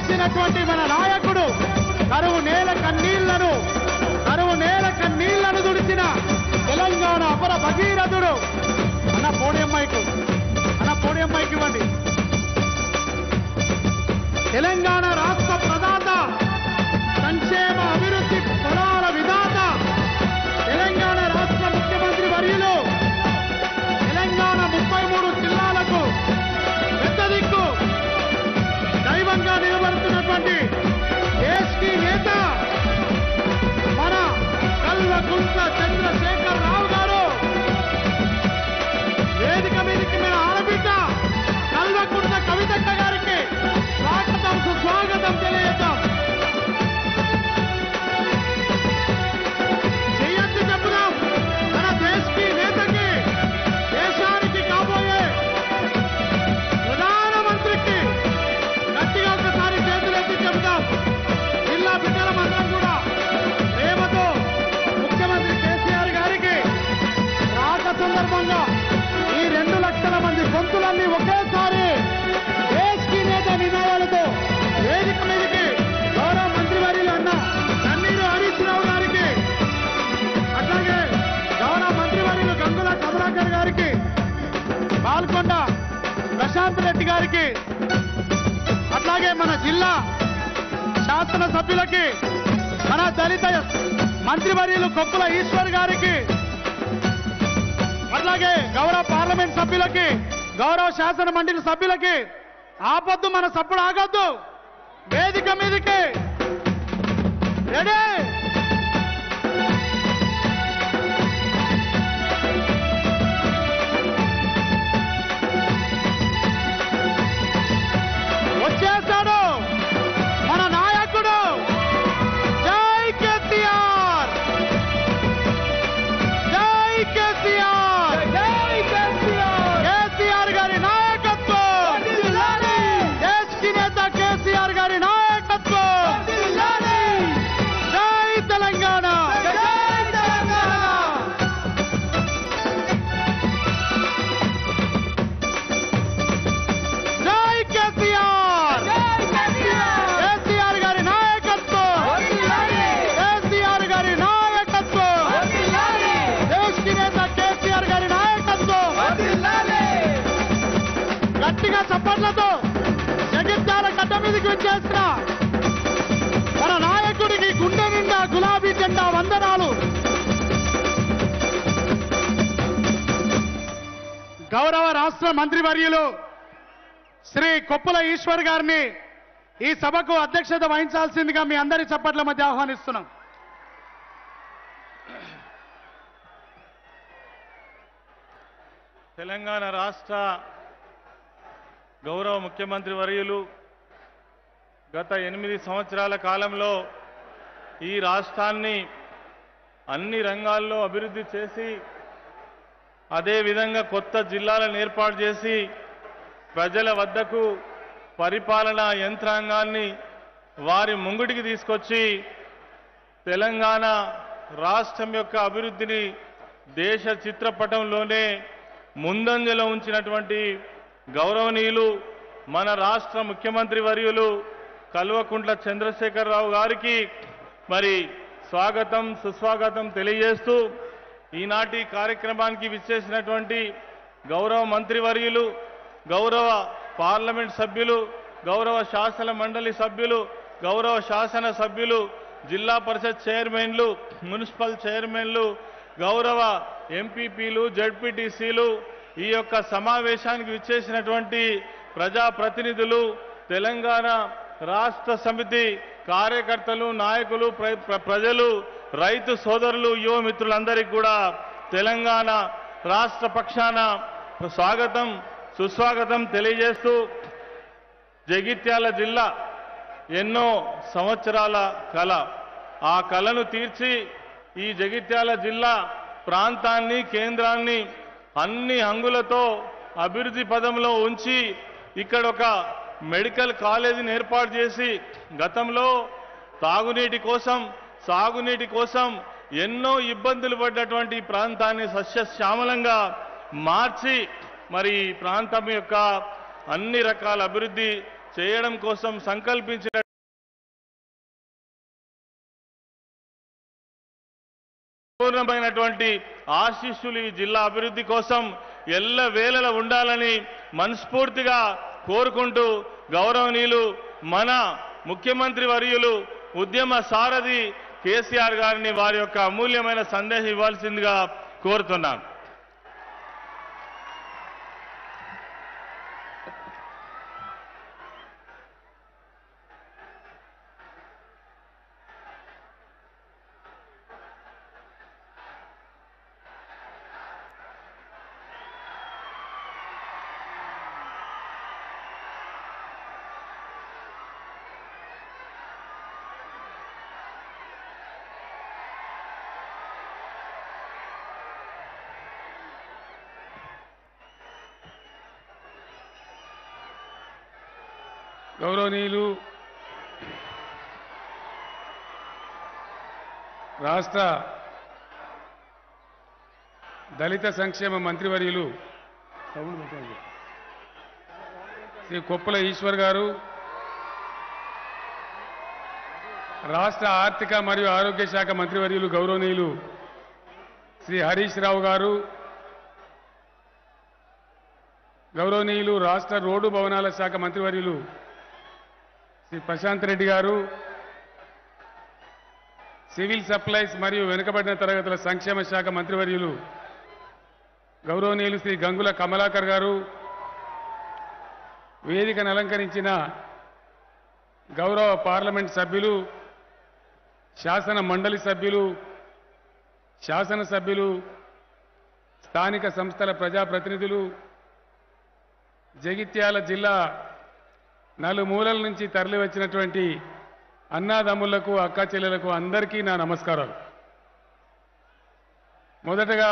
చేసినటువంటి మన నాయకుడు కరువు నేల కన్నీళ్లను కరువు నేల కన్నీళ్లను దుడిచిన తెలంగాణ అపర భగీరథుడు అన్న పోడియం మైకు అన్న పోడియం మైక్ ఇవ్వండి తెలంగాణ రాష్ట్ర ప్రదాత సంక్షేమ అభివృద్ధి ఫలాల విధాత తెలంగాణ రాష్ట్ర ముఖ్యమంత్రి వర్యులు తెలంగాణ ముప్పై మూడు జిల్లాలకు పెద్ద దిక్కు దైవంగా నిలబడుతున్నటువంటి దేశ్కి నేత మన కల్వకుంట్ల చంద్రశేఖర్ రావు గారు వేదిక మీదకి మన ఆడబిడ్డ కల్వకుంట్ల కవితక్క గారికి స్వాగతం సుస్వాగతం తెలియజేద్దాం చెయ్యొద్దు చెప్పుదాం మన దేశ్కి నేతకి దేశానికి కాబోయే ప్రధానమంత్రికి గట్టిగా ఒకసారి చేతులెత్తి చెబుతాం జిల్లా బిడ్డల మందరం కూడా ప్రేమతో ముఖ్యమంత్రి కేసీఆర్ గారికి రాక సందర్భంగా ఈ రెండు లక్షల మంది గొంతులన్నీ ఒకేసారి దేశ్కి నేత నినాదాలతో వేదిక మీదకి గౌరవ మంత్రివర్యులు అన్న కన్నీరు హరీష్ రావు గారికి అట్లాగే గౌరవ మంత్రివర్యులు గంగుల కమలాకర్ గారికి పాల్కొండ ప్రశాంత్ రెడ్డి గారికి అట్లాగే మన జిల్లా శాసన సభ్యులకి మన దళిత మంత్రివర్యులు కొక్కుల ఈశ్వర్ గారికి అట్లాగే గౌరవ పార్లమెంట్ సభ్యులకి గౌరవ శాసన మండలి సభ్యులకి ఆపొద్దు మన సప్పుడు ఆగొద్దు వేదిక మీదకి రెడీ వచ్చేసాడు మన నాయకుడు జై కేసీఆర్ జై కేసీఆర్ జై కేసీఆర్ కేసీఆర్ గారి నాయకత్వం దేశ్ నేత కేసీఆర్ గారి నాయకత్వం జై తెలంగాణ జై తెలంగాణ జై కేసీఆర్ కేసీఆర్ గారి నాయకత్వం కేసీఆర్ గారి నాయకత్వం దేశ్ నేత కేసీఆర్ గారి నాయకత్వం గట్టిగా చప్పట్లతో జగిత్యాల గడ్డ మీదకి వచ్చేసిన మన నాయకుడికి గుండె నిండా గులాబీ జెండా వందనాలు గౌరవ రాష్ట్ర మంత్రివర్యులు శ్రీ కొప్పుల ఈశ్వర్ గారిని ఈ సభకు అధ్యక్షత వహించాల్సిందిగా మీ అందరి చప్పట్ల మధ్య ఆహ్వానిస్తున్నాం తెలంగాణ రాష్ట్ర గౌరవ ముఖ్యమంత్రి వర్యులు గత ఎనిమిది సంవత్సరాల కాలంలో ఈ రాష్ట్రాన్ని అన్ని రంగాల్లో అభివృద్ధి చేసి అదేవిధంగా కొత్త జిల్లాలను ఏర్పాటు చేసి ప్రజల వద్దకు పరిపాలనా యంత్రాంగాన్ని వారి ముంగిటికి తీసుకొచ్చి తెలంగాణ రాష్ట్రం యొక్క అభివృద్ధిని దేశ చిత్రపటంలోనే ముందంజలో ఉంచినటువంటి గౌరవనీయులు మన రాష్ట్ర ముఖ్యమంత్రి వర్యులు కల్వకుంట్ల చంద్రశేఖరరావు గారికి మరి స్వాగతం సుస్వాగతం తెలియజేస్తూ ఈనాటి కార్యక్రమానికి విచ్చేసినటువంటి గౌరవ మంత్రివర్యులు గౌరవ పార్లమెంట్ సభ్యులు గౌరవ శాసన మండలి సభ్యులు గౌరవ శాసన సభ్యులు జిల్లా పరిషత్ చైర్మన్లు మున్సిపల్ చైర్మన్లు గౌరవ ఎంపీపీలు జడ్పీటీసీలు ఈ యొక్క సమావేశానికి విచ్చేసినటువంటి ప్రజాప్రతినిధులు తెలంగాణ రాష్ట్ర సమితి కార్యకర్తలు నాయకులు ప్ర- ప్ర- ప్రజలు రైతు సోదరులు యువ మిత్రులందరికీ కూడా తెలంగాణ రాష్ట్ర పక్షాన స్వాగతం సుస్వాగతం తెలియజేస్తూ జగిత్యాల జిల్లా ఎన్నో సంవత్సరాల కళ ఆ కళను తీర్చి ఈ జగిత్యాల జిల్లా ప్రాంతాన్ని కేంద్రాన్ని అన్ని హంగులతో అభివృద్ధి పదంలో ఉంచి ఇక్కడ ఒక మెడికల్ కాలేజీని ఏర్పాటు చేసి గతంలో తాగునీటి కోసం సాగునీటి కోసం ఎన్నో ఇబ్బందులు పడ్డటువంటి ఈ ప్రాంతాన్ని సస్యశ్యామలంగా మార్చి మరి ఈ ప్రాంతం యొక్క అన్ని రకాల అభివృద్ధి చేయడం కోసం సంకల్పించిన పూర్ణమైనటువంటి ఆశీస్సులు ఈ జిల్లా అభివృద్ధి కోసం ఎల్ల వేళల ఉండాలని మనస్ఫూర్తిగా కోరుకుంటూ గౌరవనీయులు మన ముఖ్యమంత్రి వర్యులు ఉద్యమ సారథి కేసీఆర్ గారిని వారి యొక్క అమూల్యమైన సందేశం ఇవ్వాల్సిందిగా కోరుతున్నాను గౌరవనీయులు రాష్ట్ర దళిత సంక్షేమ మంత్రివర్యులు శ్రీ కొప్పుల ఈశ్వర్ గారు రాష్ట్ర ఆర్థిక మరియు ఆరోగ్య శాఖ మంత్రివర్యులు గౌరవనీయులు శ్రీ హరీష్ రావు గారు గౌరవనీయులు రాష్ట్ర రోడ్డు భవనాల శాఖ మంత్రివర్యులు శ్రీ ప్రశాంత్ రెడ్డి గారు సివిల్ సప్లైస్ మరియు వెనుకబడిన తరగతుల సంక్షేమ శాఖ మంత్రివర్యులు గౌరవనీయులు శ్రీ గంగుల కమలాకర్ గారు వేదికను అలంకరించిన గౌరవ పార్లమెంట్ సభ్యులు శాసన మండలి సభ్యులు శాసన సభ్యులు స్థానిక సంస్థల ప్రజాప్రతినిధులు జగిత్యాల జిల్లా నలుమూలల నుంచి తరలి వచ్చినటువంటి అన్నాదమ్ములకు అక్క చెల్లెలకు అందరికీ నా నమస్కారాలు మొదటగా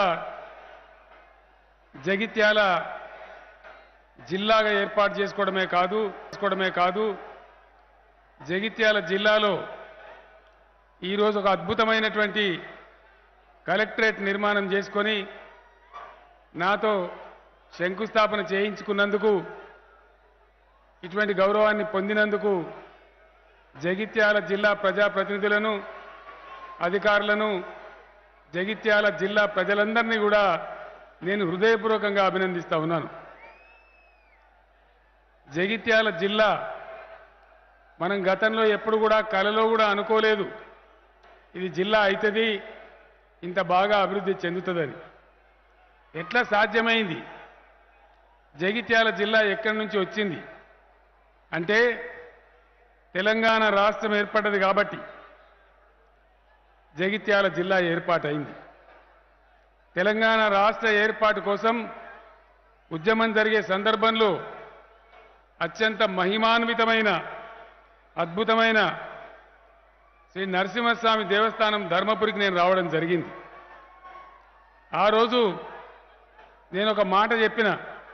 జగిత్యాల జిల్లాగా ఏర్పాటు చేసుకోవడమే కాదు చేసుకోవడమే కాదు జగిత్యాల జిల్లాలో ఈరోజు ఒక అద్భుతమైనటువంటి కలెక్టరేట్ నిర్మాణం చేసుకొని నాతో శంకుస్థాపన చేయించుకున్నందుకు ఇటువంటి గౌరవాన్ని పొందినందుకు జగిత్యాల జిల్లా ప్రజాప్రతినిధులను అధికారులను జగిత్యాల జిల్లా ప్రజలందరినీ కూడా నేను హృదయపూర్వకంగా అభినందిస్తా ఉన్నాను జగిత్యాల జిల్లా మనం గతంలో ఎప్పుడు కూడా కలలో కూడా అనుకోలేదు ఇది జిల్లా అవుతుంది ఇంత బాగా అభివృద్ధి చెందుతుందని ఎట్లా సాధ్యమైంది జగిత్యాల జిల్లా ఎక్కడి నుంచి వచ్చింది అంటే తెలంగాణ రాష్ట్రం ఏర్పడ్డది కాబట్టి జగిత్యాల జిల్లా ఏర్పాటైంది తెలంగాణ రాష్ట్ర ఏర్పాటు కోసం ఉద్యమం జరిగే సందర్భంలో అత్యంత మహిమాన్వితమైన అద్భుతమైన శ్రీ నరసింహస్వామి దేవస్థానం ధర్మపురికి నేను రావడం జరిగింది ఆ రోజు నేను ఒక మాట చెప్పిన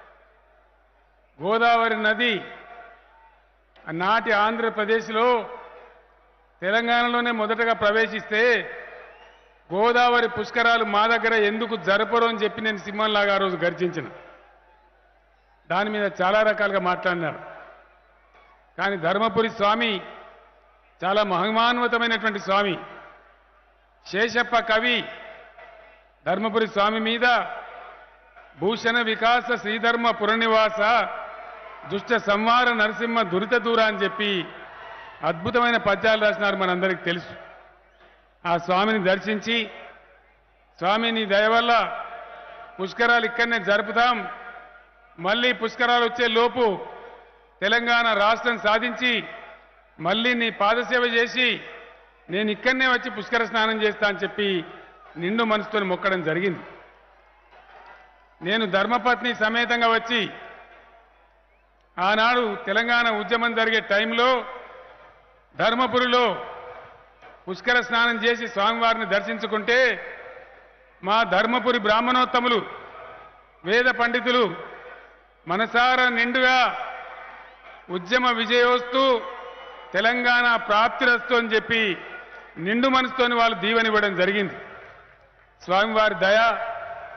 గోదావరి నది నాటి ఆంధ్రప్రదేశ్లో తెలంగాణలోనే మొదటగా ప్రవేశిస్తే గోదావరి పుష్కరాలు మా దగ్గర ఎందుకు జరపరు అని చెప్పి నేను సింహంలాగా ఆ రోజు గర్జించిన దాని మీద చాలా రకాలుగా మాట్లాడినారు కానీ ధర్మపురి స్వామి చాలా మహిమాన్వితమైనటువంటి స్వామి శేషప్ప కవి ధర్మపురి స్వామి మీద భూషణ వికాస శ్రీధర్మ పురనివాస దుష్ట సంహార నరసింహ దురిత దూర అని చెప్పి అద్భుతమైన పద్యాలు రాసినారు మనందరికీ తెలుసు ఆ స్వామిని దర్శించి స్వామి నీ దయ వల్ల పుష్కరాలు ఇక్కడనే జరుపుతాం మళ్ళీ పుష్కరాలు వచ్చే లోపు తెలంగాణ రాష్ట్రం సాధించి మళ్ళీ నీ పాదసేవ చేసి నేను ఇక్కడనే వచ్చి పుష్కర స్నానం చేస్తా అని చెప్పి నిండు మనసుతో మొక్కడం జరిగింది నేను ధర్మపత్ని సమేతంగా వచ్చి ఆనాడు తెలంగాణ ఉద్యమం జరిగే టైంలో ధర్మపురిలో పుష్కర స్నానం చేసి స్వామివారిని దర్శించుకుంటే మా ధర్మపురి బ్రాహ్మణోత్తములు వేద పండితులు మనసార నిండుగా ఉద్యమ విజయోస్తు తెలంగాణ ప్రాప్తిరస్తు అని చెప్పి నిండు మనసుతోని వాళ్ళు దీవెనివ్వడం జరిగింది స్వామివారి దయ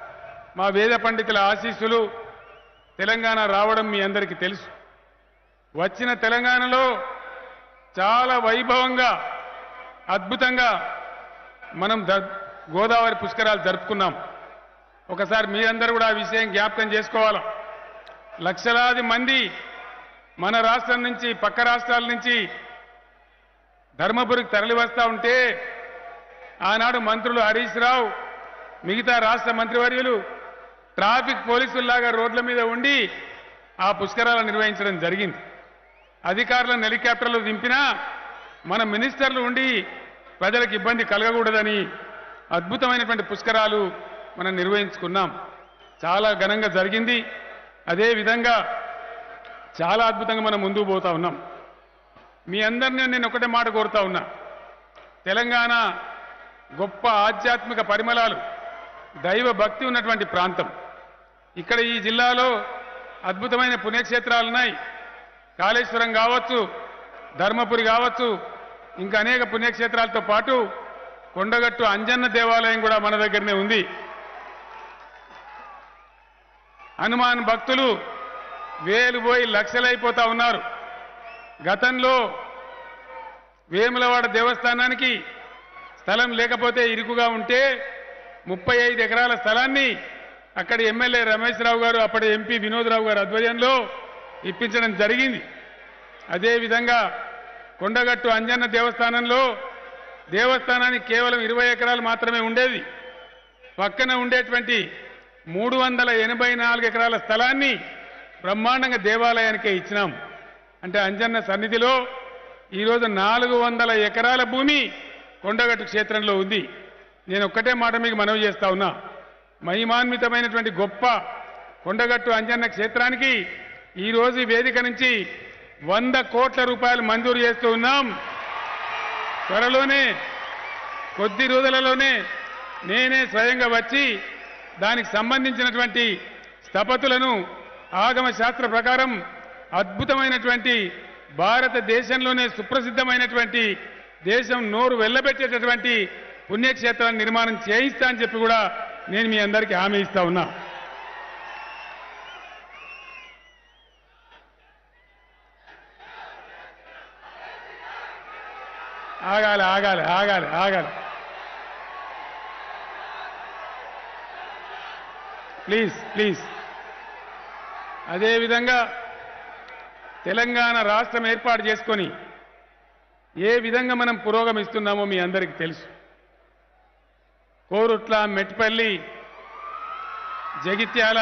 మా వేద పండితుల ఆశీస్సులు తెలంగాణ రావడం మీ అందరికీ తెలుసు వచ్చిన తెలంగాణలో చాలా వైభవంగా అద్భుతంగా మనం ద- గోదావరి పుష్కరాలు జరుపుకున్నాం ఒకసారి మీరందరూ కూడా ఆ విషయం జ్ఞాపకం చేసుకోవాలి లక్షలాది మంది మన రాష్ట్రం నుంచి పక్క రాష్ట్రాల నుంచి ధర్మపురికి తరలి వస్తూ ఉంటే ఆనాడు మంత్రులు హరీష్ రావు మిగతా రాష్ట్ర మంత్రివర్యులు ట్రాఫిక్ పోలీసుల్లాగా రోడ్ల మీద ఉండి ఆ పుష్కరాలను నిర్వహించడం జరిగింది అధికారులను హెలికాప్టర్లు దింపినా మన మినిస్టర్లు ఉండి ప్రజలకు ఇబ్బంది కలగకూడదని అద్భుతమైనటువంటి పుష్కరాలు మనం నిర్వహించుకున్నాం చాలా ఘనంగా జరిగింది అదే విధంగా చాలా అద్భుతంగా మనం ముందుకు పోతా ఉన్నాం మీ అందరినీ నేను ఒకటే మాట కోరుతా ఉన్నా తెలంగాణ గొప్ప ఆధ్యాత్మిక పరిమళాలు దైవ భక్తి ఉన్నటువంటి ప్రాంతం ఇక్కడ ఈ జిల్లాలో అద్భుతమైన పుణ్యక్షేత్రాలు ఉన్నాయి కాళేశ్వరం కావచ్చు ధర్మపురి కావచ్చు ఇంకా అనేక పుణ్యక్షేత్రాలతో పాటు కొండగట్టు అంజన్న దేవాలయం కూడా మన దగ్గరనే ఉంది హనుమాన్ భక్తులు వేలు పోయి లక్షలైపోతా ఉన్నారు గతంలో వేములవాడ దేవస్థానానికి స్థలం లేకపోతే ఇరుకుగా ఉంటే ముప్పై ఐదు ఎకరాల స్థలాన్ని అక్కడ ఎమ్మెల్యే రమేష్ రావు గారు అప్పటి ఎంపీ వినోద్రావు గారు ఆధ్వర్యంలో ఇప్పించడం జరిగింది అదేవిధంగా కొండగట్టు అంజన్న దేవస్థానంలో దేవస్థానానికి కేవలం ఇరవై ఎకరాలు మాత్రమే ఉండేది పక్కన ఉండేటువంటి మూడు వందల ఎనభై నాలుగు ఎకరాల స్థలాన్ని బ్రహ్మాండంగా దేవాలయానికే ఇచ్చినాం అంటే అంజన్న సన్నిధిలో ఈరోజు నాలుగు వందల ఎకరాల భూమి కొండగట్టు క్షేత్రంలో ఉంది నేను ఒక్కటే మాట మీకు మనవి చేస్తా ఉన్నా మహిమాన్వితమైనటువంటి గొప్ప కొండగట్టు అంజన్న క్షేత్రానికి ఈరోజు ఈ వేదిక నుంచి వంద కోట్ల రూపాయలు మంజూరు చేస్తూ ఉన్నాం త్వరలోనే కొద్ది రోజులలోనే నేనే స్వయంగా వచ్చి దానికి సంబంధించినటువంటి స్థపతులను ఆగమ శాస్త్ర ప్రకారం అద్భుతమైనటువంటి భారతదేశంలోనే సుప్రసిద్ధమైనటువంటి దేశం నోరు వెళ్ళబెట్టేటటువంటి పుణ్యక్షేత్రాన్ని నిర్మాణం చేయిస్తా అని చెప్పి కూడా నేను మీ అందరికీ హామీ ఇస్తా ఉన్నా ఆగాలి ఆగాలి ఆగాలి ఆగాలి ప్లీజ్ ప్లీజ్ అదేవిధంగా తెలంగాణ రాష్ట్రం ఏర్పాటు చేసుకొని ఏ విధంగా మనం పురోగమిస్తున్నామో మీ అందరికీ తెలుసు కోరుట్ల మెట్పల్లి జగిత్యాల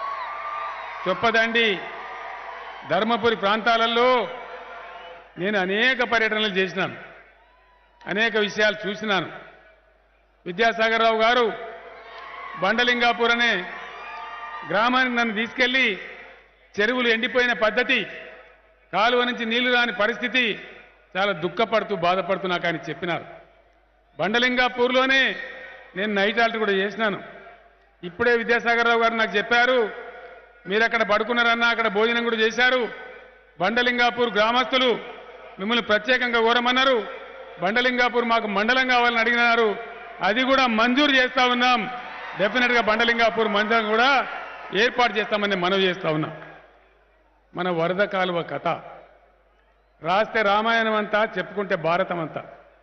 చొప్పదండి ధర్మపురి ప్రాంతాలలో నేను అనేక పర్యటనలు చేసినాను అనేక విషయాలు చూసినాను విద్యాసాగర్ రావు గారు బండలింగాపూర్ అనే గ్రామానికి నన్ను తీసుకెళ్లి చెరువులు ఎండిపోయిన పద్ధతి కాలువ నుంచి నీళ్లు రాని పరిస్థితి చాలా దుఃఖపడుతూ బాధపడుతూ నాకు ఆయన చెప్పినారు బండలింగాపూర్లోనే నేను నైట్ ఆల్ట్ కూడా చేసినాను ఇప్పుడే విద్యాసాగర్ రావు గారు నాకు చెప్పారు మీరు అక్కడ పడుకున్నారన్నా అక్కడ భోజనం కూడా చేశారు బండలింగాపూర్ గ్రామస్తులు మిమ్మల్ని ప్రత్యేకంగా కోరమన్నారు బండలింగాపూర్ మాకు మండలం కావాలని అడిగినారు అది కూడా మంజూరు చేస్తా ఉన్నాం డెఫినెట్ గా బండలింగాపూర్ మండలం కూడా ఏర్పాటు చేస్తామని మనవి చేస్తా ఉన్నాం మన వరద కాలువ కథ రాస్తే రామాయణం అంతా చెప్పుకుంటే భారతం అంతా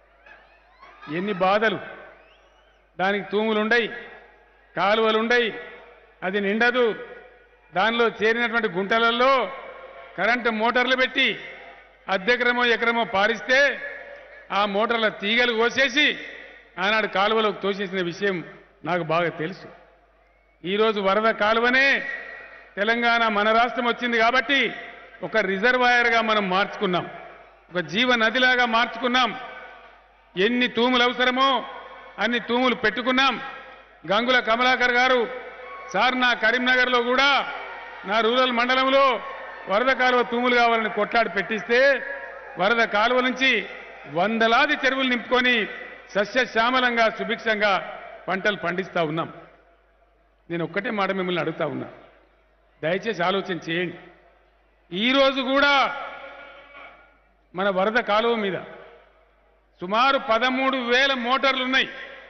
ఎన్ని బాధలు దానికి తూములుండయి కాలువలుండయి అది నిండదు దానిలో చేరినటువంటి గుంటలలో కరెంటు మోటార్లు పెట్టి అద్దెకరమో ఎకరమో పారిస్తే ఆ మోటార్ల తీగలు కోసేసి ఆనాడు కాలువలోకి తోసేసిన విషయం నాకు బాగా తెలుసు ఈరోజు వరద కాలువనే తెలంగాణ మన రాష్ట్రం వచ్చింది కాబట్టి ఒక రిజర్వాయర్గా మనం మార్చుకున్నాం ఒక జీవ నదిలాగా మార్చుకున్నాం ఎన్ని తూములు అవసరమో అన్ని తూములు పెట్టుకున్నాం గంగుల కమలాకర్ గారు సార్ నా కరీంనగర్లో కూడా నా రూరల్ మండలంలో వరద కాలువ తూములు కావాలని కొట్లాడి పెట్టిస్తే వరద కాలువ నుంచి వందలాది చెరువులు నింపుకొని సస్యశ్యామలంగా సుభిక్షంగా పంటలు పండిస్తా ఉన్నాం నేను ఒక్కటే మాట మిమ్మల్ని అడుగుతా ఉన్నా దయచేసి ఆలోచన చేయండి ఈరోజు కూడా మన వరద కాలువ మీద సుమారు పదమూడు వేల మోటార్లు ఉన్నాయి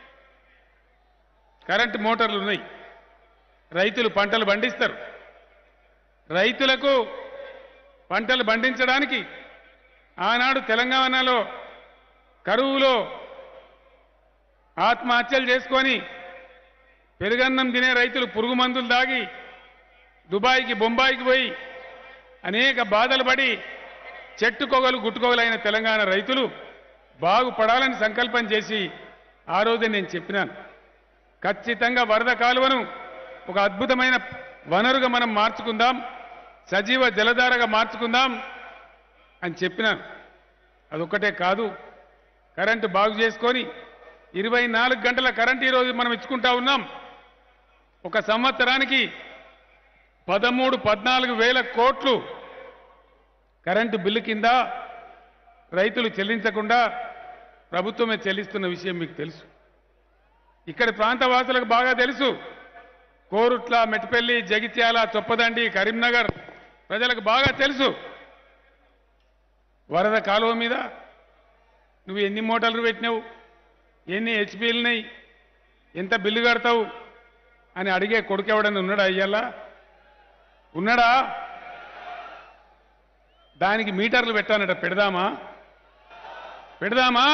కరెంటు మోటార్లు ఉన్నాయి రైతులు పంటలు పండిస్తారు రైతులకు పంటలు పండించడానికి ఆనాడు తెలంగాణలో కరువులో ఆత్మహత్యలు చేసుకొని పెరుగన్నం తినే రైతులు పురుగు మందులు దాగి దుబాయ్కి బొంబాయికి పోయి అనేక బాధలు పడి చెట్టుకొగలు గుట్టుకొగలైన తెలంగాణ రైతులు బాగుపడాలని సంకల్పం చేసి ఆ రోజే నేను చెప్పినాను ఖచ్చితంగా వరద కాలువను ఒక అద్భుతమైన వనరుగా మనం మార్చుకుందాం సజీవ జలధారగా మార్చుకుందాం అని చెప్పినాను అదొక్కటే కాదు కరెంటు బాగు చేసుకొని ఇరవై నాలుగు గంటల కరెంట్ ఈరోజు మనం ఇచ్చుకుంటా ఉన్నాం ఒక సంవత్సరానికి పదమూడు పద్నాలుగు వేల కోట్లు కరెంటు బిల్లు కింద రైతులు చెల్లించకుండా ప్రభుత్వమే చెల్లిస్తున్న విషయం మీకు తెలుసు ఇక్కడి ప్రాంతవాసులకు బాగా తెలుసు కోరుట్ల మెట్పల్లి జగిత్యాల చొప్పదండి కరీంనగర్ ప్రజలకు బాగా తెలుసు వరద కాలువ మీద నువ్వు ఎన్ని మోటార్లు పెట్టినావు ఎన్ని హెచ్పీలున్నాయి ఎంత బిల్లు కడతావు అని అడిగే కొడుకు ఎవడని ఉన్నాడా అయ్యాలా ఉన్నాడా దానికి మీటర్లు పెట్టానట పెడదామా పెడదామా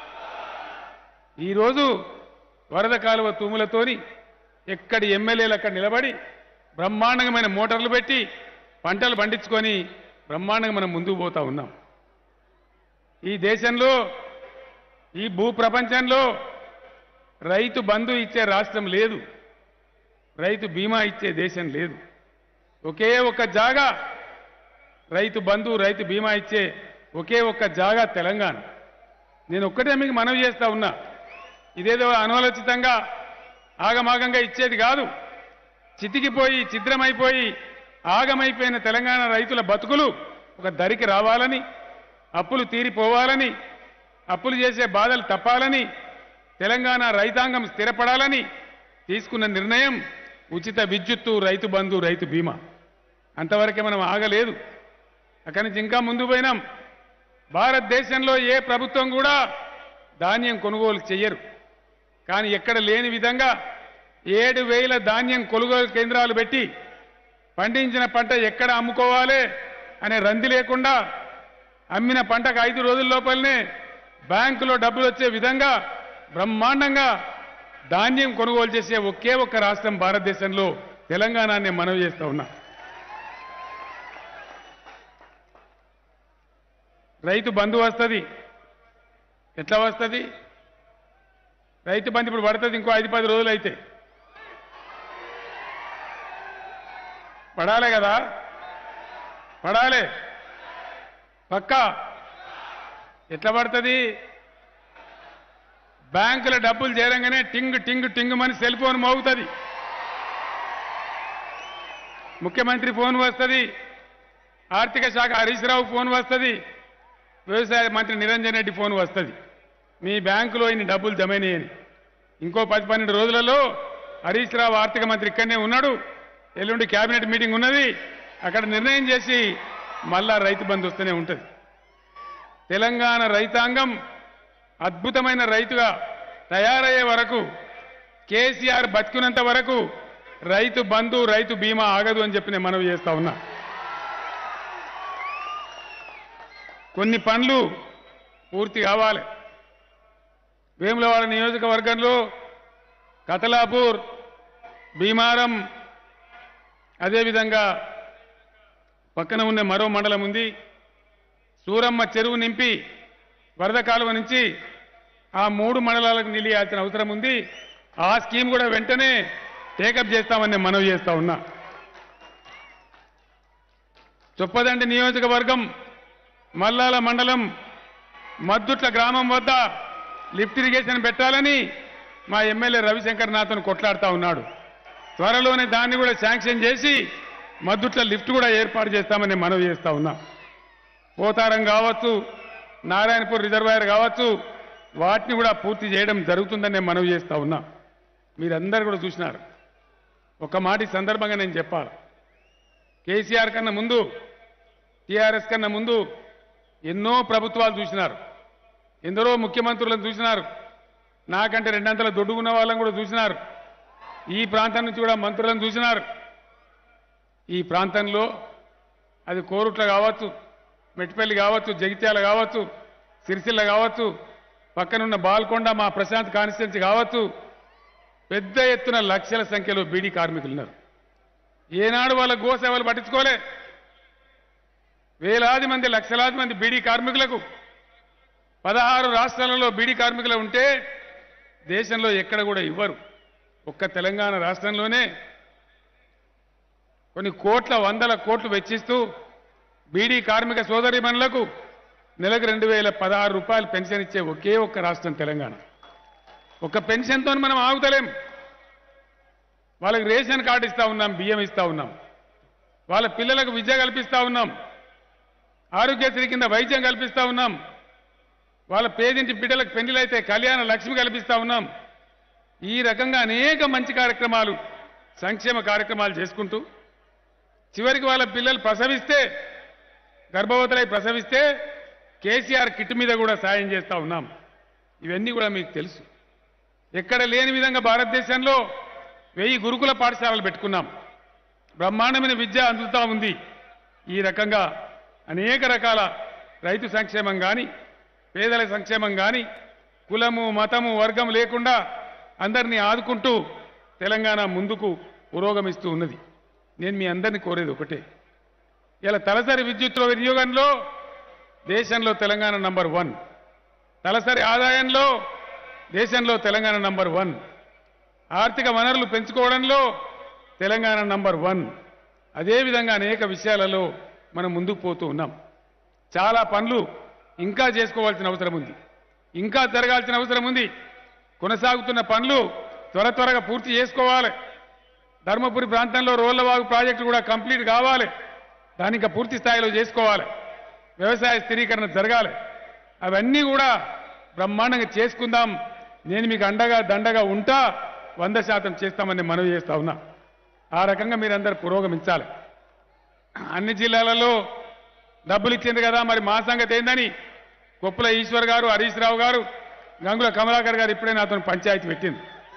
ఈరోజు వరద కాలువ తూములతోని ఎక్కడి ఎమ్మెల్యేలు అక్కడ నిలబడి బ్రహ్మాండమైన మోటార్లు పెట్టి పంటలు పండించుకొని బ్రహ్మాండంగా మనం ముందుకు పోతా ఉన్నాం ఈ దేశంలో ఈ భూ ప్రపంచంలో రైతు బంధు ఇచ్చే రాష్ట్రం లేదు రైతు బీమా ఇచ్చే దేశం లేదు ఒకే ఒక్క జాగా రైతు బంధు రైతు బీమా ఇచ్చే ఒకే ఒక్క జాగా తెలంగాణ నేను ఒక్కటే మీకు మనవి చేస్తా ఉన్నా ఇదేదో అనాలోచితంగా ఆగమాగంగా ఇచ్చేది కాదు చితికిపోయి ఛిద్రమైపోయి ఆగమైపోయిన తెలంగాణ రైతుల బతుకులు ఒక దరికి రావాలని అప్పులు తీరిపోవాలని అప్పులు చేసే బాధలు తప్పాలని తెలంగాణ రైతాంగం స్థిరపడాలని తీసుకున్న నిర్ణయం ఉచిత విద్యుత్తు రైతు బంధు రైతు బీమా అంతవరకే మనం ఆగలేదు అక్కడి నుంచి ఇంకా ముందు పోయినాం భారతదేశంలో ఏ ప్రభుత్వం కూడా ధాన్యం కొనుగోలు చెయ్యరు కానీ ఎక్కడ లేని విధంగా ఏడు వేల ధాన్యం కొనుగోలు కేంద్రాలు పెట్టి పండించిన పంట ఎక్కడ అమ్ముకోవాలి అనే రంది లేకుండా అమ్మిన పంటకు ఐదు రోజుల లోపలనే బ్యాంకులో డబ్బులు వచ్చే విధంగా బ్రహ్మాండంగా ధాన్యం కొనుగోలు చేసే ఒకే ఒక్క రాష్ట్రం భారతదేశంలో తెలంగాణనే మనవి చేస్తా ఉన్నా రైతు బంధు వస్తుంది ఎట్లా వస్తుంది రైతు బంధు ఇప్పుడు పడుతుంది ఇంకో ఐదు పది రోజులు అయితే పడాలే కదా పడాలే పక్కా ఎట్లా పడుతుంది బ్యాంకుల డబ్బులు చేరంగానే టింగ్ టింగ్ టింగ్ మని సెల్ ఫోన్ మోగుతుంది ముఖ్యమంత్రి ఫోన్ వస్తుంది ఆర్థిక శాఖ హరీష్ రావు ఫోన్ వస్తుంది వ్యవసాయ మంత్రి నిరంజన్ రెడ్డి ఫోన్ వస్తుంది మీ బ్యాంకులో ఇన్ని డబ్బులు జమైనాయని ఇంకో పది పన్నెండు రోజులలో హరీష్ రావు ఆర్థిక మంత్రి ఇక్కడనే ఉన్నాడు ఎల్లుండి కేబినెట్ మీటింగ్ ఉన్నది అక్కడ నిర్ణయం చేసి మళ్ళా రైతు బంధు వస్తూనే ఉంటుంది తెలంగాణ రైతాంగం అద్భుతమైన రైతుగా తయారయ్యే వరకు కేసీఆర్ బతికినంత వరకు రైతు బంధు రైతు బీమా ఆగదు అని చెప్పి నేను మనవి చేస్తా ఉన్నా కొన్ని పనులు పూర్తి కావాలి వేములవాడ నియోజకవర్గంలో కతలాపూర్ భీమారం అదేవిధంగా పక్కన ఉన్న మరో మండలం ఉంది సూరమ్మ చెరువు నింపి వరద కాలువ నుంచి ఆ మూడు మండలాలకు నిలియాల్సిన అవసరం ఉంది ఆ స్కీమ్ కూడా వెంటనే టేకప్ చేస్తామని నేను మనవి చేస్తా ఉన్నా చొప్పదండి నియోజకవర్గం మల్లాల మండలం మద్దుట్ల గ్రామం వద్ద లిఫ్ట్ ఇరిగేషన్ పెట్టాలని మా ఎమ్మెల్యే రవిశంకర్ నాథన్ కొట్లాడుతా ఉన్నాడు త్వరలోనే దాన్ని కూడా శాంక్షన్ చేసి మద్దుట్ల లిఫ్ట్ కూడా ఏర్పాటు చేస్తామని మనవి చేస్తా ఉన్నా పోతారం కావచ్చు నారాయణపూర్ రిజర్వాయర్ కావచ్చు వాటిని కూడా పూర్తి చేయడం జరుగుతుందని నేను మనవి చేస్తా ఉన్నా మీరందరూ కూడా చూసినారు ఒక మాట ఈ సందర్భంగా నేను చెప్పాలి కేసీఆర్ కన్నా ముందు టీఆర్ఎస్ కన్నా ముందు ఎన్నో ప్రభుత్వాలు చూసినారు ఎందరో ముఖ్యమంత్రులను చూసినారు నాకంటే రెండంతల దొడ్డుకున్న వాళ్ళని కూడా చూసినారు ఈ ప్రాంతం నుంచి కూడా మంత్రులను చూసినారు ఈ ప్రాంతంలో అది కోరుట్ల కావచ్చు మెట్టిపల్లి కావచ్చు జగిత్యాల కావచ్చు సిరిసిల్ల కావచ్చు పక్కనున్న బాల్కొండ మా ప్రశాంత్ కాన్స్టిట్యున్సీ కావచ్చు పెద్ద ఎత్తున లక్షల సంఖ్యలో బీడీ కార్మికులు ఉన్నారు ఏనాడు వాళ్ళ గోసేవలు పట్టించుకోలే వేలాది మంది లక్షలాది మంది బీడీ కార్మికులకు పదహారు రాష్ట్రాలలో బీడీ కార్మికులు ఉంటే దేశంలో ఎక్కడ కూడా ఇవ్వరు ఒక్క తెలంగాణ రాష్ట్రంలోనే కొన్ని కోట్ల వందల కోట్లు వెచ్చిస్తూ బీడీ కార్మిక సోదరిమణులకు నెలకు రెండు వేల పదహారు రూపాయలు పెన్షన్ ఇచ్చే ఒకే ఒక్క రాష్ట్రం తెలంగాణ ఒక పెన్షన్తో మనం ఆగుతలేం వాళ్ళకి రేషన్ కార్డు ఇస్తా ఉన్నాం బియ్యం ఇస్తా ఉన్నాం వాళ్ళ పిల్లలకు విద్య కల్పిస్తా ఉన్నాం ఆరోగ్యశ్రీ కింద వైద్యం కల్పిస్తా ఉన్నాం వాళ్ళ పేదింటి బిడ్డలకు పెళ్లిలైతే కళ్యాణ లక్ష్మి కల్పిస్తా ఉన్నాం ఈ రకంగా అనేక మంచి కార్యక్రమాలు సంక్షేమ కార్యక్రమాలు చేసుకుంటూ చివరికి వాళ్ళ పిల్లలు ప్రసవిస్తే గర్భవతులై ప్రసవిస్తే కేసీఆర్ కిట్ మీద కూడా సాయం చేస్తా ఉన్నాం ఇవన్నీ కూడా మీకు తెలుసు ఎక్కడ లేని విధంగా భారతదేశంలో వెయ్యి గురుకుల పాఠశాలలు పెట్టుకున్నాం బ్రహ్మాండమైన విద్య అందుతా ఉంది ఈ రకంగా అనేక రకాల రైతు సంక్షేమం కానీ పేదల సంక్షేమం కానీ కులము మతము వర్గం లేకుండా అందరినీ ఆదుకుంటూ తెలంగాణ ముందుకు పురోగమిస్తూ ఉన్నది నేను మీ అందరినీ కోరేది ఒకటే ఇలా తలసరి విద్యుత్ వినియోగంలో దేశంలో తెలంగాణ నంబర్ వన్ తలసరి ఆదాయంలో దేశంలో తెలంగాణ నంబర్ వన్ ఆర్థిక వనరులు పెంచుకోవడంలో తెలంగాణ నంబర్ వన్ అదేవిధంగా అనేక విషయాలలో మనం ముందుకు పోతూ ఉన్నాం చాలా పనులు ఇంకా చేసుకోవాల్సిన అవసరం ఉంది ఇంకా జరగాల్సిన అవసరం ఉంది కొనసాగుతున్న పనులు త్వర త్వరగా పూర్తి చేసుకోవాలి ధర్మపురి ప్రాంతంలో రోళ్లవాగు ప్రాజెక్టు కూడా కంప్లీట్ కావాలి దాన్ని ఇంకా పూర్తి స్థాయిలో చేసుకోవాలి వ్యవసాయ స్థిరీకరణ జరగాలి అవన్నీ కూడా బ్రహ్మాండంగా చేసుకుందాం నేను మీకు అండగా దండగా ఉంటా వంద శాతం చేస్తామని మనవి చేస్తా ఉన్నా ఆ రకంగా మీరందరూ పురోగమించాలి అన్ని జిల్లాలలో డబ్బులు ఇచ్చింది కదా మరి మా సంగతి ఏందని కొప్పుల ఈశ్వర్ గారు హరీష్ రావు గారు గంగుల కమలాకర్ గారు ఇప్పుడే నాతో పంచాయతీ పెట్టింది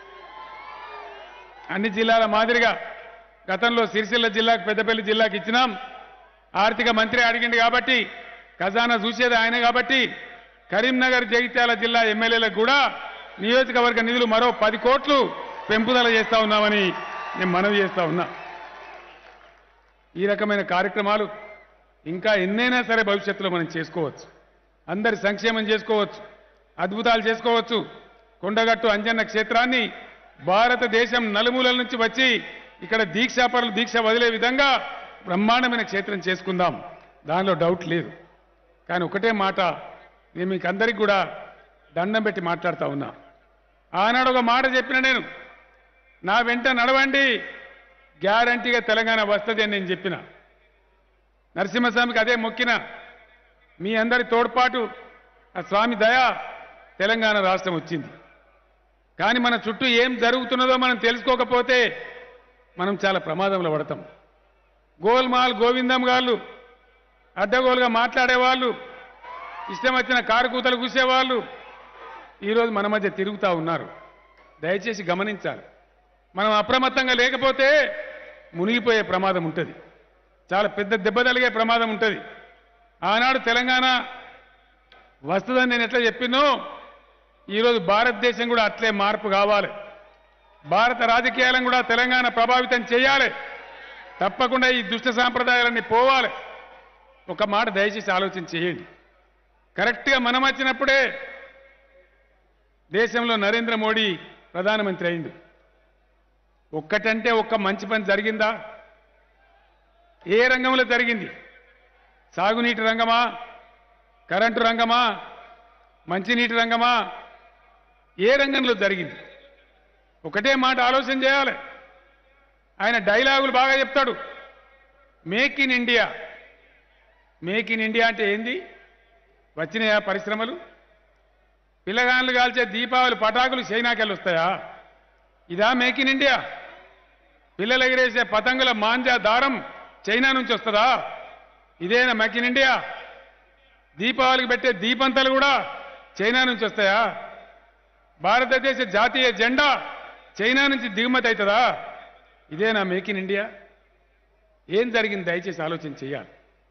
అన్ని జిల్లాల మాదిరిగా గతంలో సిరిసిల్ల జిల్లాకు పెద్దపల్లి జిల్లాకు ఇచ్చినాం ఆర్థిక మంత్రి అడిగింది కాబట్టి ఖజానా చూసేది ఆయన కాబట్టి కరీంనగర్ జగిత్యాల జిల్లా ఎమ్మెల్యేలకు కూడా నియోజకవర్గ నిధులు మరో పది కోట్లు పెంపుదల చేస్తా ఉన్నామని నేను మనవి చేస్తా ఉన్నా ఈ రకమైన కార్యక్రమాలు ఇంకా ఎన్నైనా సరే భవిష్యత్తులో మనం చేసుకోవచ్చు అందరి సంక్షేమం చేసుకోవచ్చు అద్భుతాలు చేసుకోవచ్చు కొండగట్టు అంజన్న క్షేత్రాన్ని భారతదేశం నలుమూలల నుంచి వచ్చి ఇక్కడ దీక్షాపరులు దీక్ష వదిలే విధంగా బ్రహ్మాండమైన క్షేత్రం చేసుకుందాం దానిలో డౌట్ లేదు కానీ ఒకటే మాట నేను మీకు అందరికి కూడా దండం పెట్టి మాట్లాడుతా ఉన్నా ఆనాడు ఒక మాట చెప్పిన నేను నా వెంట నడవండి గ్యారంటీగా తెలంగాణ వస్తుంది అని నేను చెప్పిన నరసింహస్వామికి అదే మొక్కిన మీ అందరి తోడ్పాటు ఆ స్వామి దయ తెలంగాణ రాష్ట్రం వచ్చింది కానీ మన చుట్టూ ఏం జరుగుతున్నదో మనం తెలుసుకోకపోతే మనం చాలా ప్రమాదంలో పడతాం గోల్మాల్ గోవిందం గాళ్ళు అడ్డగోలుగా మాట్లాడేవాళ్ళు ఇష్టం వచ్చిన కారుకూతలు కూసేవాళ్ళు ఈరోజు మన మధ్య తిరుగుతూ ఉన్నారు దయచేసి గమనించాలి మనం అప్రమత్తంగా లేకపోతే మునిగిపోయే ప్రమాదం ఉంటుంది చాలా పెద్ద దెబ్బ తలిగే ప్రమాదం ఉంటుంది ఆనాడు తెలంగాణ వస్తుందని నేను ఎట్లా చెప్పినో ఈరోజు భారతదేశం కూడా అట్లే మార్పు కావాలి భారత రాజకీయాలను కూడా తెలంగాణ ప్రభావితం చేయాలి తప్పకుండా ఈ దుష్ట సాంప్రదాయాలన్నీ పోవాలి ఒక మాట దయచేసి ఆలోచన చేయండి కరెక్ట్గా మనం వచ్చినప్పుడే దేశంలో నరేంద్ర మోడీ ప్రధానమంత్రి అయింది ఒక్కటంటే ఒక్క మంచి పని జరిగిందా ఏ రంగంలో జరిగింది సాగునీటి రంగమా కరెంటు రంగమా మంచినీటి రంగమా ఏ రంగంలో జరిగింది ఒకటే మాట ఆలోచన చేయాలి ఆయన డైలాగులు బాగా చెప్తాడు make in India make in India అంటే ఏంది వచ్చినాయా పరిశ్రమలు పిల్లగాన్లు కాల్చే దీపావళి పటాకులు చైనాకెళ్ళి వస్తాయా ఇదా మేక్ ఇన్ ఇండియా పిల్లలు ఎగిరేసే పతంగుల మాంజా దారం చైనా నుంచి వస్తుందా ఇదేనా మేక్ ఇన్ ఇండియా దీపావళికి పెట్టే దీపంతలు కూడా చైనా నుంచి వస్తాయా భారతదేశ జాతీయ జెండా చైనా నుంచి దిగుమతి అవుతుందా ఇదేనా మేక్ ఇన్ ఇండియా ఏం జరిగింది దయచేసి ఆలోచన చేయాలి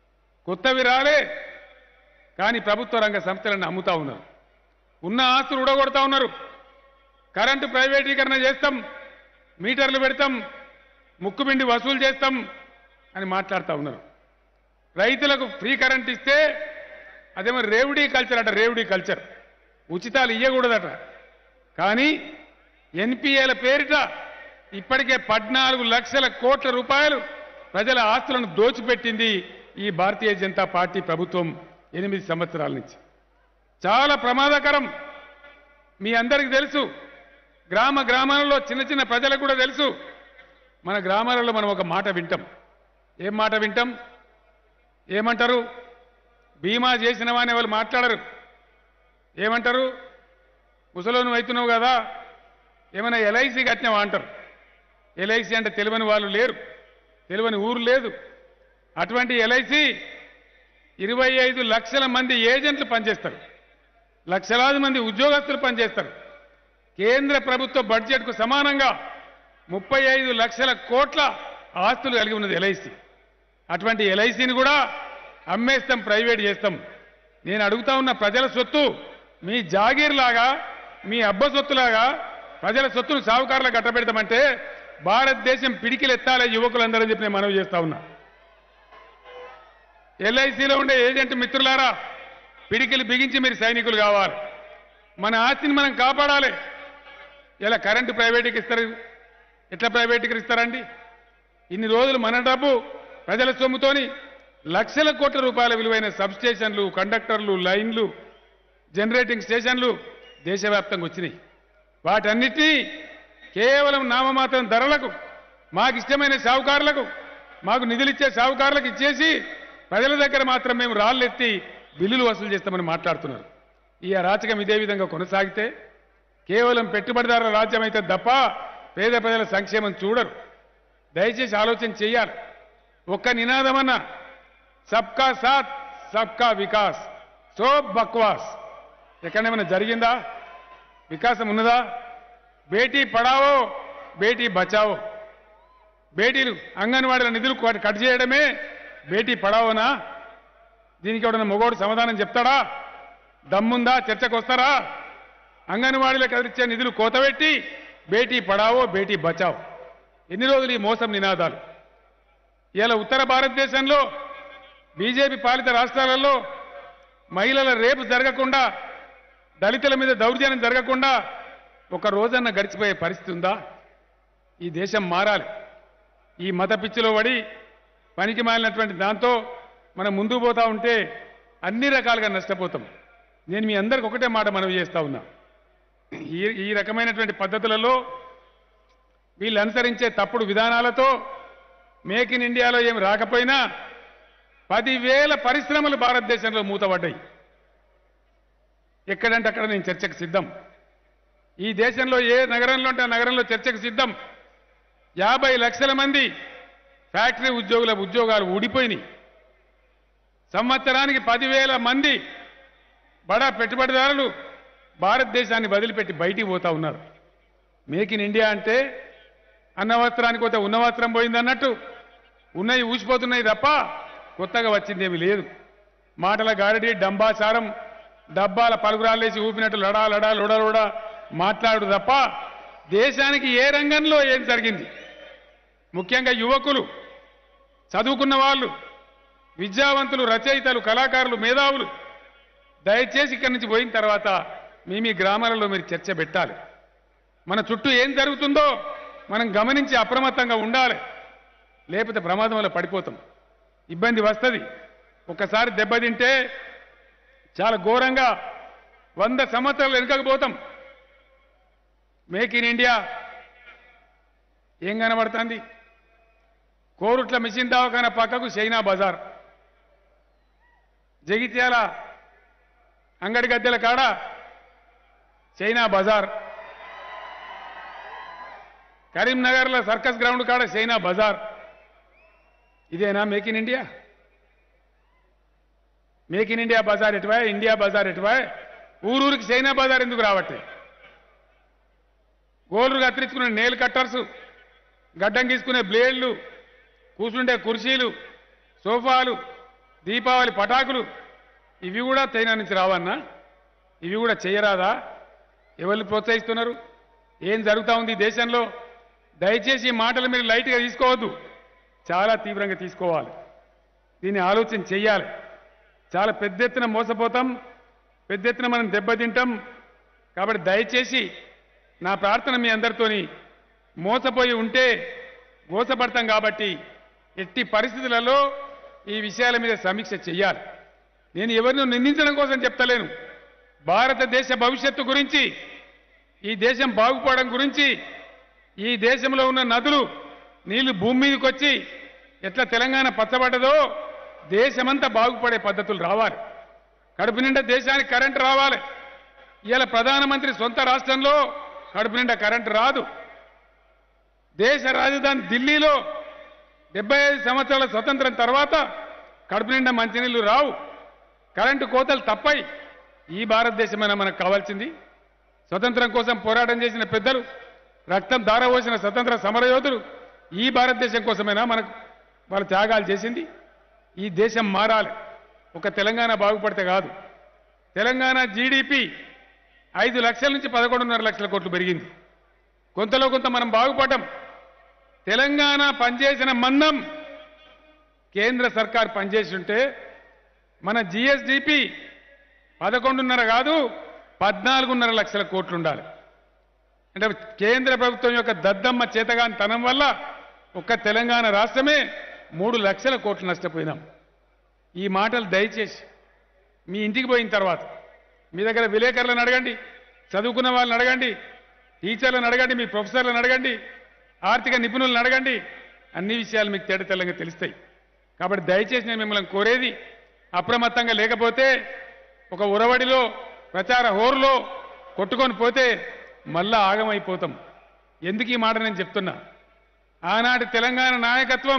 కొత్తవి రాలే కానీ ప్రభుత్వ రంగ సంస్థలను అమ్ముతా ఉన్నారు ఉన్న ఆస్తులు ఉడగొడతా ఉన్నారు కరెంటు ప్రైవేటీకరణ చేస్తాం మీటర్లు పెడతాం ముక్కుబిండి వసూలు చేస్తాం అని మాట్లాడుతూ ఉన్నారు రైతులకు ఫ్రీ కరెంట్ ఇస్తే అదేమో రేవుడీ కల్చర్ అట రేవుడీ కల్చర్ ఉచితాలు ఇవ్వకూడదట కానీ ఎన్పిఏల పేరిట ఇప్పటికే పద్నాలుగు లక్షల కోట్ల రూపాయలు ప్రజల ఆస్తులను దోచిపెట్టింది ఈ భారతీయ జనతా పార్టీ ప్రభుత్వం ఎనిమిది సంవత్సరాల నుంచి చాలా ప్రమాదకరం మీ అందరికీ తెలుసు గ్రామ గ్రామాలలో చిన్న చిన్న ప్రజలకు కూడా తెలుసు మన గ్రామాలలో మనం ఒక మాట వింటాం ఏం మాట వింటాం ఏమంటారు బీమా చేసిన వాని వాళ్ళు మాట్లాడరు ఏమంటారు ముసలోను అవుతున్నావు కదా ఏమైనా ఎల్ఐసి కట్టినావా అంటారు ఎల్ఐసి అంటే తెలియని వాళ్ళు లేరు తెలియని ఊరు లేదు అటువంటి ఎల్ఐసి ఇరవై ఐదు లక్షల మంది ఏజెంట్లు పనిచేస్తారు లక్షలాది మంది ఉద్యోగస్తులు పనిచేస్తారు కేంద్ర ప్రభుత్వ బడ్జెట్కు సమానంగా ముప్పై ఐదు లక్షల కోట్ల ఆస్తులు కలిగి ఉన్నది ఎల్ఐసి అటువంటి ఎల్ఐసిని కూడా అమ్మేస్తాం ప్రైవేట్ చేస్తాం నేను అడుగుతా ఉన్న ప్రజల సొత్తు మీ జాగీర్ లాగా మీ అబ్బ సొత్తులాగా ప్రజల సొత్తును సావుకారులకు కట్టబెడతామంటే భారతదేశం పిడికిలెత్తాలే యువకులందరూ చెప్పి నేను మనవి చేస్తా ఉన్నా ఎల్ఐసిలో ఉండే ఏజెంట్ మిత్రులారా పిడికిలు బిగించి మీరు సైనికులు కావాలి మన ఆస్తిని మనం కాపాడాలి ఇలా కరెంటు ప్రైవేట్కి ఇస్తారు ఎట్లా ప్రైవేట్కి ఇస్తారండి ఇన్ని రోజులు మన డబ్బు ప్రజల సొమ్ముతోని లక్షల కోట్ల రూపాయల విలువైన సబ్ స్టేషన్లు కండక్టర్లు లైన్లు జనరేటింగ్ స్టేషన్లు దేశవ్యాప్తంగా వచ్చినాయి వాటన్నిటినీ కేవలం నామమాత్రం ధరలకు మాకు ఇష్టమైన సావుకారులకు మాకు నిధులిచ్చే సావుకారులకు ఇచ్చేసి ప్రజల దగ్గర మాత్రం మేము రాళ్ళెత్తి బిల్లులు వసూలు చేస్తామని మాట్లాడుతున్నారు ఈ అరాచకం ఇదే విధంగా కొనసాగితే కేవలం పెట్టుబడిదారుల రాజ్యం అయితే తప్ప పేద ప్రజల సంక్షేమం చూడరు దయచేసి ఆలోచన చేయాలి ఒక్క నినాదమన్నా సబ్కా సాత్ సబ్కా వికాస్ సో బక్వాస్ ఎక్కడేమైనా జరిగిందా వికాసం ఉన్నదా బేటీ పడావో బేటీ బచావో బేటీలు అంగన్వాడీల నిధులు కట్ కట్ చేయడమే బేటీ పడావోనా దీనికి ఎవడన్నా మొగోడు సమాధానం చెప్తాడా దమ్ముందా చర్చకు వస్తారా అంగన్వాడీలకు కదిలిచ్చే నిధులు కోతబెట్టి బేటీ పడావో బేటీ బచావో ఎన్ని రోజులు ఈ మోసం నినాదాలు ఇలా ఉత్తర భారతదేశంలో బీజేపీ పాలిత రాష్ట్రాలలో మహిళల రేపు జరగకుండా దళితుల మీద దౌర్జన్యం జరగకుండా ఒక రోజన్న గడిచిపోయే పరిస్థితి ఉందా ఈ దేశం మారాలి ఈ మత పిచ్చిలో పడి పనికి మాలినటువంటి దాంతో మనం ముందుకు పోతా ఉంటే అన్ని రకాలుగా నష్టపోతాం నేను మీ అందరికి ఒకటే మాట మనవి చేస్తా ఉన్నా ఈ ఈ రకమైనటువంటి పద్ధతులలో వీళ్ళు అనుసరించే తప్పుడు విధానాలతో మేక్ ఇన్ ఇండియాలో ఏం రాకపోయినా పదివేల పరిశ్రమలు భారతదేశంలో మూతపడ్డాయి ఎక్కడంటే అక్కడ నేను చర్చకు సిద్ధం ఈ దేశంలో ఏ నగరంలో ఉంటే ఆ నగరంలో చర్చకు సిద్ధం యాభై లక్షల మంది ఫ్యాక్టరీ ఉద్యోగుల ఉద్యోగాలు ఊడిపోయినాయి సంవత్సరానికి పదివేల మంది బడా పెట్టుబడిదారులు భారతదేశాన్ని వదిలిపెట్టి బయటికి పోతా ఉన్నారు మేక్ ఇన్ ఇండియా అంటే అన్న వస్త్రానికి పోతే ఉన్న వస్త్రం పోయింది అన్నట్టు ఉన్నవి ఊసిపోతున్నాయి తప్ప కొత్తగా వచ్చిందేమీ లేదు మాటల గారడి డంబాచారం డబ్బాల పలుగురాలేసి ఊపినట్టు లడా లడా లొడ లొడ మాట్లాడు తప్ప దేశానికి ఏ రంగంలో ఏం జరిగింది ముఖ్యంగా యువకులు చదువుకున్న వాళ్ళు విద్యావంతులు రచయితలు కళాకారులు మేధావులు దయచేసి ఇక్కడి నుంచి పోయిన తర్వాత మీ మీ గ్రామాలలో మీరు చర్చ పెట్టాలి మన చుట్టూ ఏం జరుగుతుందో మనం గమనించి అప్రమత్తంగా ఉండాలి లేకపోతే ప్రమాదం వల్ల పడిపోతాం ఇబ్బంది వస్తుంది ఒక్కసారి దెబ్బతింటే చాలా ఘోరంగా వంద సంవత్సరాలు వెనుకకు పోతాం మేక్ ఇన్ ఇండియా ఏం కనబడుతుంది కోరుట్ల మిషన్ దవాఖాన పక్కకు చైనా బజార్ జగిత్యాల అంగడి గద్దెల కాడ చైనా బజార్ కరీంనగర్లో సర్కస్ గ్రౌండ్ కాడ చైనా బజార్ ఇదేనా make in India make in India బజార్ ఎటువా ఇండియా బజార్ ఎటువా ఊరూరికి చైనా బజార్ ఎందుకు రావట్లే గోళ్ళు కత్తిరించుకునే నేల్ కట్టర్స్ గడ్డం గీసుకునే బ్లేడ్లు కూర్చుండే కుర్చీలు సోఫాలు దీపావళి పటాకులు ఇవి కూడా చైనా నుంచి రావన్నా ఇవి కూడా చేయరాదా ఎవరిని ప్రోత్సహిస్తున్నారు ఏం జరుగుతూ ఉంది ఈ దేశంలో దయచేసి ఈ మాటలు మీరు లైట్గా తీసుకోవద్దు చాలా తీవ్రంగా తీసుకోవాలి దీన్ని ఆలోచన చెయ్యాలి చాలా పెద్ద ఎత్తున మోసపోతాం పెద్ద ఎత్తున మనం దెబ్బతింటాం కాబట్టి దయచేసి నా ప్రార్థన మీ అందరితోని మోసపోయి ఉంటే మోసపడతాం కాబట్టి ఎట్టి పరిస్థితులలో ఈ విషయాల మీద సమీక్ష చెయ్యాలి నేను ఎవరిని నిందించడం కోసం చెప్తలేను భారతదేశ భవిష్యత్తు గురించి ఈ దేశం బాగుపడడం గురించి ఈ దేశంలో ఉన్న నదులు నీళ్లు భూమి మీదకి వచ్చి ఎట్లా తెలంగాణ పచ్చబడ్డదో దేశమంతా బాగుపడే పద్ధతులు రావాలి కడుపు నిండా దేశానికి కరెంటు రావాలి ఇవాళ ప్రధానమంత్రి సొంత రాష్ట్రంలో కడుపు నిండా కరెంటు రాదు దేశ రాజధాని ఢిల్లీలో డెబ్బై ఐదు సంవత్సరాల స్వతంత్రం తర్వాత కడుపు నిండా మంచినీళ్లు రావు కరెంటు కోతలు తప్పాయి ఈ భారతదేశమైనా మనకు కావాల్సింది స్వతంత్రం కోసం పోరాటం చేసిన పెద్దలు రక్తం దారవోసిన స్వతంత్ర సమరయోధులు ఈ భారతదేశం కోసమైనా మనకు వాళ్ళ త్యాగాలు చేసింది ఈ దేశం మారాలి ఒక తెలంగాణ బాగుపడితే కాదు తెలంగాణ జీడిపి ఐదు లక్షల నుంచి పదకొండున్నర లక్షల కోట్లు పెరిగింది కొంతలో కొంత మనం బాగుపడ్డాం తెలంగాణ పనిచేసిన మందం కేంద్ర సర్కార్ పనిచేసి ఉంటే మన జిఎస్డిపి పదకొండున్నర కాదు పద్నాలుగున్నర లక్షల కోట్లు ఉండాలి అంటే కేంద్ర ప్రభుత్వం యొక్క దద్దమ్మ చేతగాని తనం వల్ల ఒక్క తెలంగాణ రాష్ట్రమే మూడు లక్షల కోట్లు నష్టపోయినాం ఈ మాటలు దయచేసి మీ ఇంటికి పోయిన తర్వాత మీ దగ్గర విలేకరులను అడగండి చదువుకున్న వాళ్ళని అడగండి టీచర్లను అడగండి మీ ప్రొఫెసర్లను అడగండి ఆర్థిక నిపుణులను అడగండి అన్ని విషయాలు మీకు తేట తెల్లంగా తెలుస్తాయి కాబట్టి దయచేసి నేను మిమ్మల్ని కోరేది అప్రమత్తంగా లేకపోతే ఒక ఉరవడిలో ప్రచార హోరులో కొట్టుకొని పోతే మళ్ళా ఆగమైపోతాం ఎందుకు ఈ మాట నేను చెప్తున్నా ఆనాటి తెలంగాణ నాయకత్వం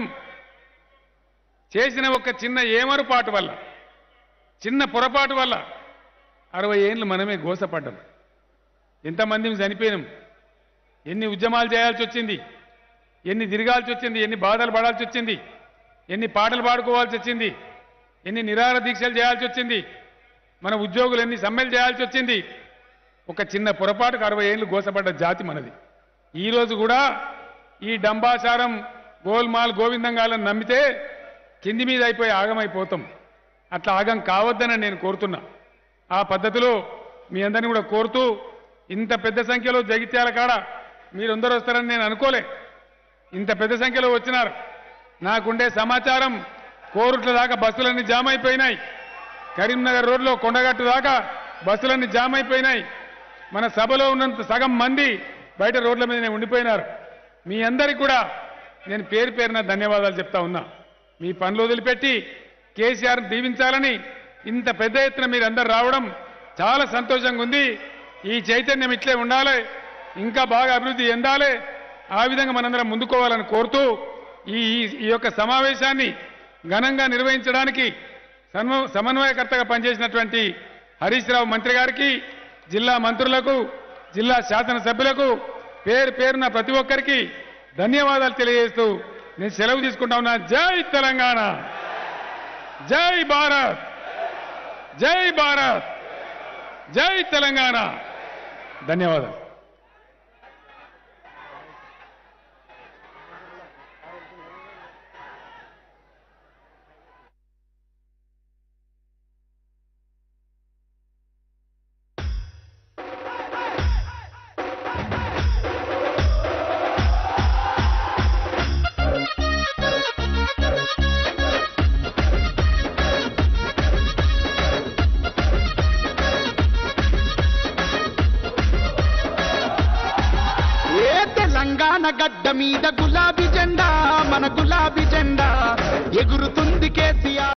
చేసిన ఒక చిన్న ఏమరుపాటు వల్ల చిన్న పొరపాటు వల్ల అరవై ఏళ్ళు మనమే గోసపడ్డాం ఎంతమంది చనిపోయినాం ఎన్ని ఉద్యమాలు చేయాల్సి వచ్చింది ఎన్ని తిరగాల్సి వచ్చింది ఎన్ని బాధలు పడాల్సి వచ్చింది ఎన్ని పాటలు పాడుకోవాల్సి వచ్చింది ఎన్ని నిరాహార దీక్షలు చేయాల్సి వచ్చింది మన ఉద్యోగులు ఎన్ని సమ్మెలు చేయాల్సి వచ్చింది ఒక చిన్న పొరపాటుకు అరవై ఏళ్ళు గోసపడ్డ జాతి మనది ఈ రోజు కూడా ఈ డంబాచారం గోల్మాల్ గోవిందంగాలను నమ్మితే కింది మీద అయిపోయి ఆగమైపోతాం అట్లా ఆగం కావద్దని నేను కోరుతున్నా ఆ పద్ధతిలో మీ అందరిని కూడా కోరుతూ ఇంత పెద్ద సంఖ్యలో జగిత్యాల కాడ మీరందరూ వస్తారని నేను అనుకోలే ఇంత పెద్ద సంఖ్యలో వచ్చినారు నాకుండే సమాచారం కోరుట్ల దాకా బస్సులన్నీ జామ్ అయిపోయినాయి కరీంనగర్ రోడ్లో కొండగట్టు దాకా బస్సులన్నీ జామ్ అయిపోయినాయి మన సభలో ఉన్నంత సగం మంది బయట రోడ్ల మీద ఉండిపోయినారు మీ అందరికి కూడా నేను పేరు పేరున ధన్యవాదాలు చెప్తా ఉన్నా మీ పనులు వదిలిపెట్టి కేసీఆర్ దీవించాలని ఇంత పెద్ద ఎత్తున మీరందరూ రావడం చాలా సంతోషంగా ఉంది ఈ చైతన్యం ఇట్లే ఉండాలి ఇంకా బాగా అభివృద్ధి చెందాలి ఆ విధంగా మనందరం ముందుకోవాలని కోరుతూ ఈ ఈ- ఈ యొక్క సమావేశాన్ని ఘనంగా నిర్వహించడానికి సన్మ- సమన్వయకర్తగా పనిచేసినటువంటి హరీష్ రావు మంత్రి గారికి జిల్లా మంత్రులకు జిల్లా శాసనసభ్యులకు పేరు పేరున ప్రతి ఒక్కరికి ధన్యవాదాలు తెలియజేస్తూ నేను సెలవు తీసుకుంటా ఉన్నా జై తెలంగాణ జై భారత్ జై భారత్ జై తెలంగాణ ధన్యవాదాలు ఏ తెలంగాణ గడ్డ మీద గులాబీ జెండా మన గులాబీ జెండా ఎగురుతుంది కేసీఆర్